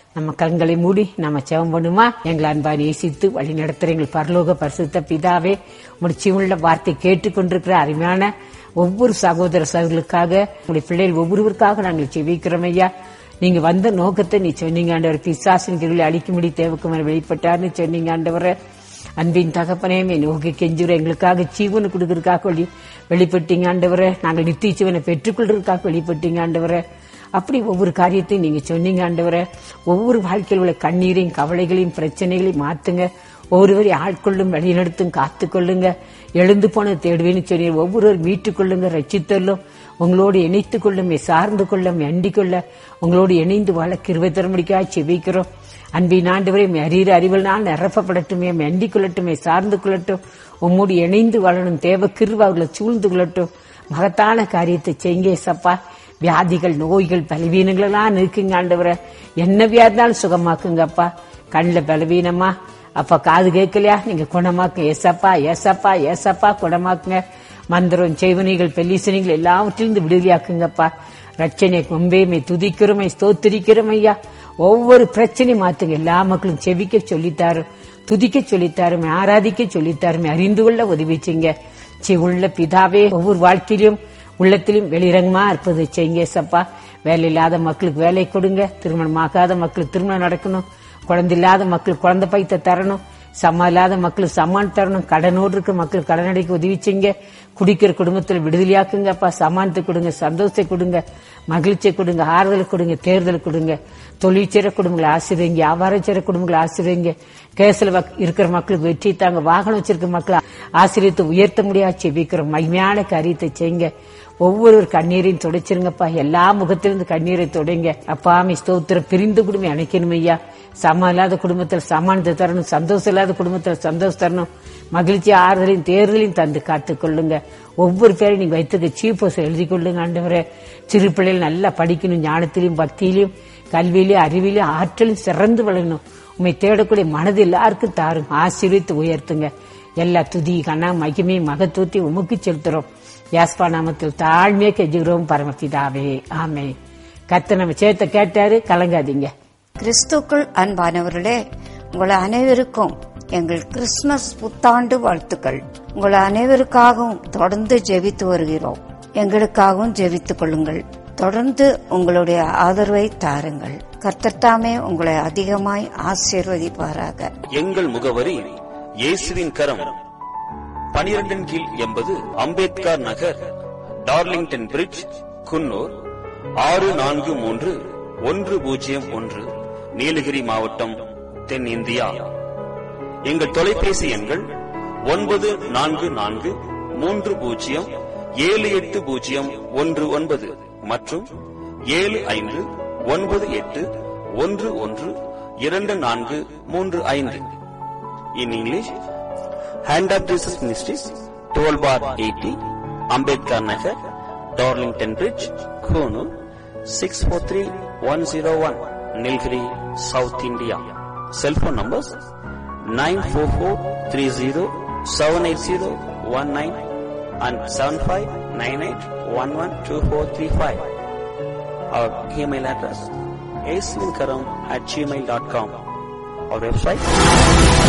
நம்ம கண்களை மூடி நம்ம செவம் பண்ணுமா எங்களை அன்பா நேசித்து வழி நடத்துற எங்கள் பரலோக பரிசுத்த பிதாவே முடிச்சியுள்ள வார்த்தை கேட்டுக்கொண்டிருக்கிற அருமையான ஒவ்வொரு சகோதர சகோதரர்களுக்காக உங்களுடைய பிள்ளைகள் ஒவ்வொருவருக்காக நாங்கள் செவிக்கிறோம் ஐயா நீங்க வந்த நோக்கத்தை நீ சொன்னீங்க ஆண்டவர் பிசாசின் கிருளை அழிக்கும்படி தேவக்குமார் வெளிப்பட்டார்னு சொன்னீங்க ஆண்டவரை அன்பின் தகப்பனையுமே நோக்கி கெஞ்சுற எங்களுக்காக ஜீவனை கொடுக்கறதுக்காக வெளி வெளிப்பட்டீங்க ஆண்டவரை நாங்கள் நித்திய ஜீவனை பெற்றுக்கொள்றதுக்காக வெளிப்பட்டீங்க ஆண்டவரை அப்படி ஒவ்வொரு காரியத்தையும் நீங்க சொன்னீங்க ஆண்டவரை ஒவ்வொரு வாழ்க்கையில் உள்ள கண்ணீரையும் கவலைகளையும் பிரச்சனைகளையும் மாத்துங்க ஒவ்வொருவரையும் ஆட்கொள்ளும் வழிநடத்தும் காத்துக்கொள்ளுங்க எழுந்து போன தேடுவேன்னு சொன்னீர் ஒவ்வொருவர் மீட்டுக் கொள்ளுங்க ரச்சித்தல்லும் உங்களோடு இணைத்துக் கொள்ளும் சார்ந்து கொள்ளும் அண்டிக் கொள்ள உங்களோடு இணைந்து வாழ கிருவை தரமுடிக்காக செவிக்கிறோம் அன்பின் ஆண்டவரை அறிகிற அறிவல் நாள் நிரப்பப்படட்டுமே அண்டிக் கொள்ளட்டுமே சார்ந்து கொள்ளட்டும் உம்மோடு இணைந்து வாழணும் தேவ கிருவ அவர்களை சூழ்ந்து கொள்ளட்டும் மகத்தான காரியத்தை செய்ங்க சப்பா வியாதிகள் நோய்கள் பலவீனங்கள் எல்லாம் இருக்குங்க ஆண்டவரை என்ன வியாதினாலும் சுகமாக்குங்கப்பா கண்ணில் பலவீனமா அப்ப காது கேட்கலையா நீங்க குணமாக்குங்க ஏசப்பா ஏசப்பா ஏசப்பா குணமாக்குங்க மந்திரம் செய்வனைகள் பெல்லிசனைகள் எல்லாவற்றிலிருந்து விடுதலையாக்குங்கப்பா ரட்சனை கொம்பேமை துதிக்கிறோமை ஸ்தோத்திரிக்கிறோம் ஐயா ஒவ்வொரு பிரச்சனையும் மாத்துங்க எல்லா மக்களும் செவிக்க சொல்லித்தாரு துதிக்க சொல்லித்தாருமே ஆராதிக்க சொல்லித்தாருமே அறிந்து கொள்ள உதவி செய்யுங்க சி உள்ள பிதாவே ஒவ்வொரு வாழ்க்கையிலும் உள்ளத்திலும் வெளிரங்கமா இருப்பதை செய்யுங்க சப்பா வேலை இல்லாத மக்களுக்கு வேலை கொடுங்க திருமணம் ஆகாத மக்களுக்கு திருமணம் நடக்கணும் குழந்தை இல்லாத மக்களுக்கு குழந்தை பைத்த தரணும் சம்மா இல்லாத மக்களுக்கு சம்மான் தரணும் கடனோடு இருக்க மக்களுக்கு கடன் அடைக்க உதவி செய்யுங்க குடிக்கிற குடும்பத்தில் விடுதலையாக்குங்க அப்பா சமானத்தை கொடுங்க சந்தோஷத்தை கொடுங்க மகிழ்ச்சியை கொடுங்க ஆறுதல் கொடுங்க தேர்தல் கொடுங்க தொழிற்சிற குடும்பங்களை ஆசிரியங்க வியாபாரச்சிற குடும்பங்களை ஆசிரியங்க கேசில் இருக்கிற மக்களுக்கு வெற்றி தாங்க வாகனம் வச்சிருக்க மக்களை ஆசிரியத்தை உயர்த்த முடியாது செபிக்கிற மகிமையான காரியத்தை செய்யுங்க ஒவ்வொரு கண்ணீரையும் துடைச்சிருங்கப்பா எல்லா முகத்திலிருந்து கண்ணீரை துடைங்க அப்பாமி ஸ்தோத்திரம் பிரிந்து குடும்பம் அணைக்கணும் ஐயா சம இல்லாத குடும்பத்தில் சமானத்தை தரணும் சந்தோஷம் இல்லாத குடும்பத்தில் சந்தோஷம் தரணும் மகிழ்ச்சி ஆறுதலையும் தேர்தலையும் தந்து காத்துக்கொள்ளுங்க ஒவ்வொரு பேரையும் நீங்க வைத்துக்க சீப்போஸ் எழுதி கொள்ளுங்க ஆண்டவரே சிறு பிள்ளைகள் நல்லா படிக்கணும் ஞானத்திலையும் பக்தியிலையும் கல்வியிலையும் அறிவிலையும் ஆற்றலும் சிறந்து வளரணும் உண்மை தேடக்கூடிய மனது எல்லாருக்கும் தாரும் ஆசீர்வித்து உயர்த்துங்க எல்லா துதி கண்ணா மகிமை மகத்துவத்தை உமக்கு செலுத்துறோம் யாஸ்பா நாமத்தில் தாழ்மையை கெஞ்சுகிறோம் பரமபிதாவே ஆமே கத்த நம்ம சேர்த்த கேட்டாரு கலங்காதீங்க கிறிஸ்துக்குள் அன்பானவர்களே உங்கள் அனைவருக்கும் எங்கள் கிறிஸ்துமஸ் புத்தாண்டு வாழ்த்துக்கள் உங்கள் அனைவருக்காகவும் தொடர்ந்து ஜெபித்து வருகிறோம் எங்களுக்காகவும் ஜெபித்துக் கொள்ளுங்கள் தொடர்ந்து உங்களுடைய ஆதரவை தாருங்கள் கர்த்தத்தாமே உங்களை அதிகமாய் ஆசீர்வதிப்பாராக எங்கள் முகவரி இயேசுவின் கரம் பனிரெண்டின் கீழ் எண்பது அம்பேத்கர் நகர் டார்லிங்டன் பிரிட்ஜ் குன்னூர் ஆறு நான்கு மூன்று ஒன்று பூஜ்ஜியம் ஒன்று நீலகிரி மாவட்டம் தென்னிந்தியா எங்கள் தொலைபேசி எண்கள் ஒன்பது நான்கு நான்கு மூன்று பூஜ்ஜியம் ஏழு எட்டு பூஜ்ஜியம் ஒன்று ஒன்பது மற்றும் ஏழு ஐந்து ஒன்பது எட்டு ஒன்று ஒன்று இரண்டு நான்கு மூன்று ஐந்து in English Hand of Jesus Ministries twelve bar eighty Ambedkar Nagar Darlington Bridge Coonoor six four three one zero one Nilgiri south India cellphone numbers nine four four three zero seven eight zero one nine and seven five nine eight one one two four three five our email address ஏசுவின் கரம் at Gmail dot com our website